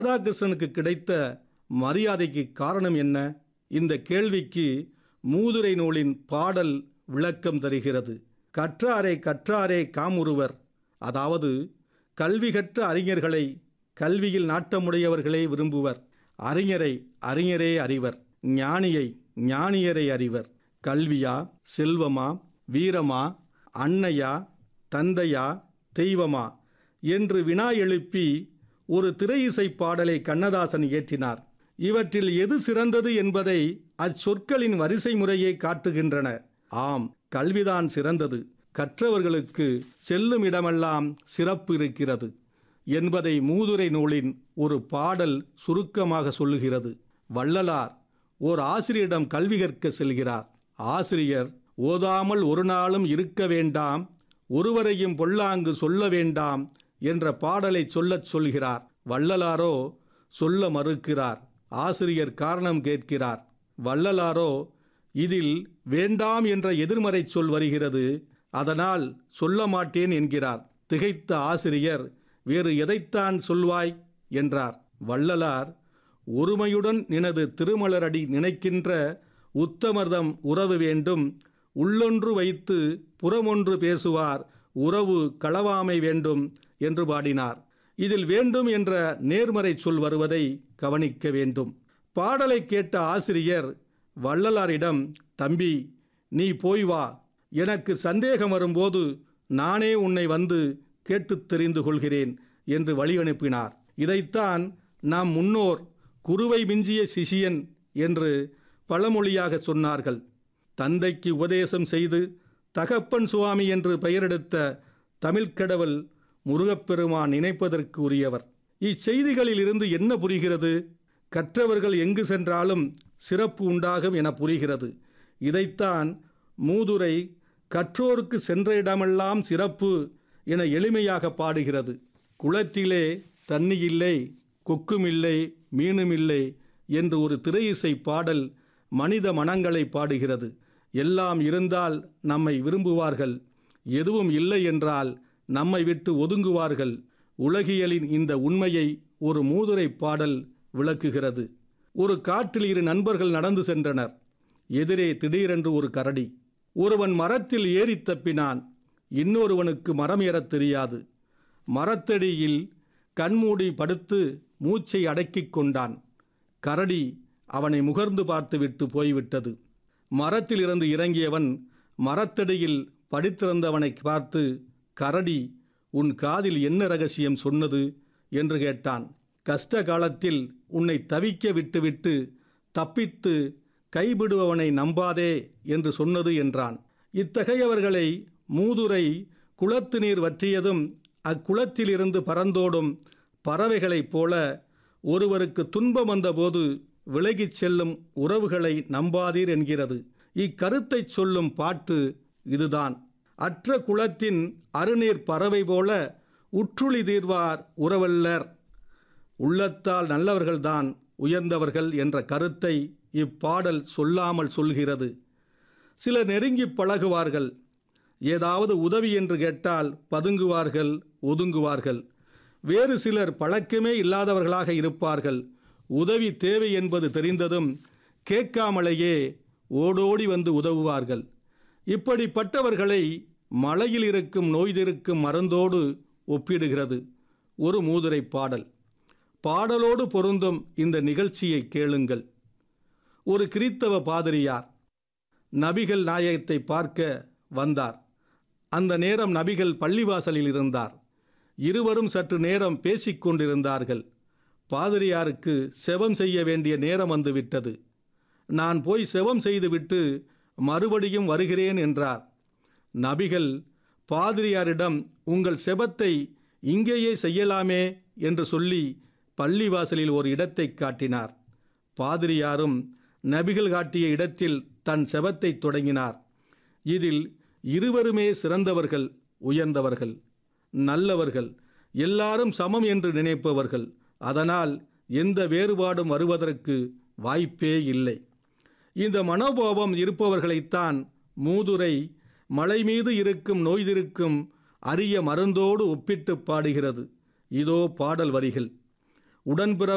ராதாகிருஷ்ணனுக்கு கிடைத்த மரியாதைக்கு காரணம் என்ன இந்த கேள்விக்கு மூதுரை நூலின் பாடல் விளக்கம் தருகிறது கற்றாரே கற்றாரே காமுறுவர் அதாவது கல்வி கற்ற அறிஞர்களை கல்வியில் நாட்டமுடையவர்களே விரும்புவர் அறிஞரை அறிஞரே அறிவர் ஞானியை ஞானியரை அறிவர் கல்வியா செல்வமா வீரமா அன்னையா தந்தையா தெய்வமா என்று வினா எழுப்பி ஒரு திரையிசை பாடலை கண்ணதாசன் இயற்றினார் இவற்றில் எது சிறந்தது என்பதை அச்சொற்களின் வரிசை முறையை காட்டுகின்றன ஆம் கல்விதான் சிறந்தது கற்றவர்களுக்கு செல்லும் இடமெல்லாம் சிறப்பு இருக்கிறது என்பதை மூதுரை நூலின் ஒரு பாடல் சுருக்கமாக சொல்லுகிறது வள்ளலார் ஓர் ஆசிரியரிடம் கல்வி கற்க செல்கிறார் ஆசிரியர் ஓதாமல் ஒரு நாளும் இருக்க வேண்டாம் ஒருவரையும் பொல்லாங்கு சொல்ல வேண்டாம் என்ற பாடலை சொல்லச் சொல்கிறார் வள்ளலாரோ சொல்ல மறுக்கிறார் ஆசிரியர் காரணம் கேட்கிறார் வள்ளலாரோ இதில் வேண்டாம் என்ற எதிர்மறை சொல் வருகிறது அதனால் சொல்ல மாட்டேன் என்கிறார் திகைத்த ஆசிரியர் வேறு எதைத்தான் சொல்வாய் என்றார் வள்ளலார் ஒருமையுடன் நினது திருமலரடி நினைக்கின்ற உத்தமர்தம் உறவு வேண்டும் உள்ளொன்று வைத்து புறமொன்று பேசுவார் உறவு களவாமை வேண்டும் என்று பாடினார் இதில் வேண்டும் என்ற நேர்மறை சொல் வருவதை கவனிக்க வேண்டும் பாடலை கேட்ட ஆசிரியர் வள்ளலாரிடம் தம்பி நீ போய் வா எனக்கு சந்தேகம் வரும்போது நானே உன்னை வந்து கேட்டுத் தெரிந்து கொள்கிறேன் என்று வழி அனுப்பினார் இதைத்தான் நாம் முன்னோர் குருவை மிஞ்சிய சிஷியன் என்று பழமொழியாக சொன்னார்கள் தந்தைக்கு உபதேசம் செய்து தகப்பன் சுவாமி என்று பெயரெடுத்த தமிழ்க்கடவுள் முருகப்பெருமான் நினைப்பதற்கு உரியவர் இச்செய்திகளில் இருந்து என்ன புரிகிறது கற்றவர்கள் எங்கு சென்றாலும் சிறப்பு உண்டாகும் என புரிகிறது இதைத்தான் மூதுரை கற்றோருக்கு சென்ற இடமெல்லாம் சிறப்பு என எளிமையாக பாடுகிறது குளத்திலே தண்ணி இல்லை கொக்கும் இல்லை மீனும் இல்லை என்று ஒரு திரையிசை பாடல் மனித மனங்களை பாடுகிறது எல்லாம் இருந்தால் நம்மை விரும்புவார்கள் எதுவும் இல்லை என்றால் நம்மை விட்டு ஒதுங்குவார்கள் உலகியலின் இந்த உண்மையை ஒரு மூதுரை பாடல் விளக்குகிறது ஒரு காட்டில் இரு நண்பர்கள் நடந்து சென்றனர் எதிரே திடீரென்று ஒரு கரடி ஒருவன் மரத்தில் ஏறி தப்பினான் இன்னொருவனுக்கு மரம் ஏறத் தெரியாது மரத்தடியில் கண்மூடி படுத்து மூச்சை அடக்கிக் கொண்டான் கரடி அவனை முகர்ந்து பார்த்துவிட்டு போய்விட்டது மரத்திலிருந்து இறங்கியவன் மரத்தடியில் படித்திருந்தவனை பார்த்து கரடி உன் காதில் என்ன ரகசியம் சொன்னது என்று கேட்டான் கஷ்ட காலத்தில் உன்னை தவிக்க விட்டுவிட்டு தப்பித்து கைவிடுபவனை நம்பாதே என்று சொன்னது என்றான் இத்தகையவர்களை மூதுரை குளத்து நீர் வற்றியதும் அக்குளத்திலிருந்து பறந்தோடும் பறவைகளைப் போல ஒருவருக்கு துன்பம் வந்தபோது விலகிச் செல்லும் உறவுகளை நம்பாதீர் என்கிறது இக்கருத்தைச் சொல்லும் பாட்டு இதுதான் அற்ற குளத்தின் அருநீர் பறவை போல உற்றுளி தீர்வார் உறவல்லர் உள்ளத்தால் நல்லவர்கள்தான் உயர்ந்தவர்கள் என்ற கருத்தை இப்பாடல் சொல்லாமல் சொல்கிறது சிலர் நெருங்கி பழகுவார்கள் ஏதாவது உதவி என்று கேட்டால் பதுங்குவார்கள் ஒதுங்குவார்கள் வேறு சிலர் பழக்கமே இல்லாதவர்களாக இருப்பார்கள் உதவி தேவை என்பது தெரிந்ததும் கேட்காமலேயே ஓடோடி வந்து உதவுவார்கள் இப்படிப்பட்டவர்களை மலையில் இருக்கும் நோய்திருக்கும் மருந்தோடு ஒப்பிடுகிறது ஒரு மூதுரை பாடல் பாடலோடு பொருந்தும் இந்த நிகழ்ச்சியை கேளுங்கள் ஒரு கிறித்தவ பாதிரியார் நபிகள் நாயகத்தை பார்க்க வந்தார் அந்த நேரம் நபிகள் பள்ளிவாசலில் இருந்தார் இருவரும் சற்று நேரம் பேசிக் கொண்டிருந்தார்கள் பாதிரியாருக்கு செவம் செய்ய வேண்டிய நேரம் வந்துவிட்டது நான் போய் செவம் செய்துவிட்டு மறுபடியும் வருகிறேன் என்றார் நபிகள் பாதிரியாரிடம் உங்கள் செபத்தை இங்கேயே செய்யலாமே என்று சொல்லி பள்ளிவாசலில் ஒரு இடத்தை காட்டினார் பாதிரியாரும் நபிகள் காட்டிய இடத்தில் தன் செபத்தை தொடங்கினார் இதில் இருவருமே சிறந்தவர்கள் உயர்ந்தவர்கள் நல்லவர்கள் எல்லாரும் சமம் என்று நினைப்பவர்கள் அதனால் எந்த வேறுபாடும் வருவதற்கு வாய்ப்பே இல்லை இந்த மனோபாவம் இருப்பவர்களைத்தான் மூதுரை மலை மீது இருக்கும் நோய்திருக்கும் அரிய மருந்தோடு ஒப்பிட்டு பாடுகிறது இதோ பாடல் வரிகள் உடன்பிற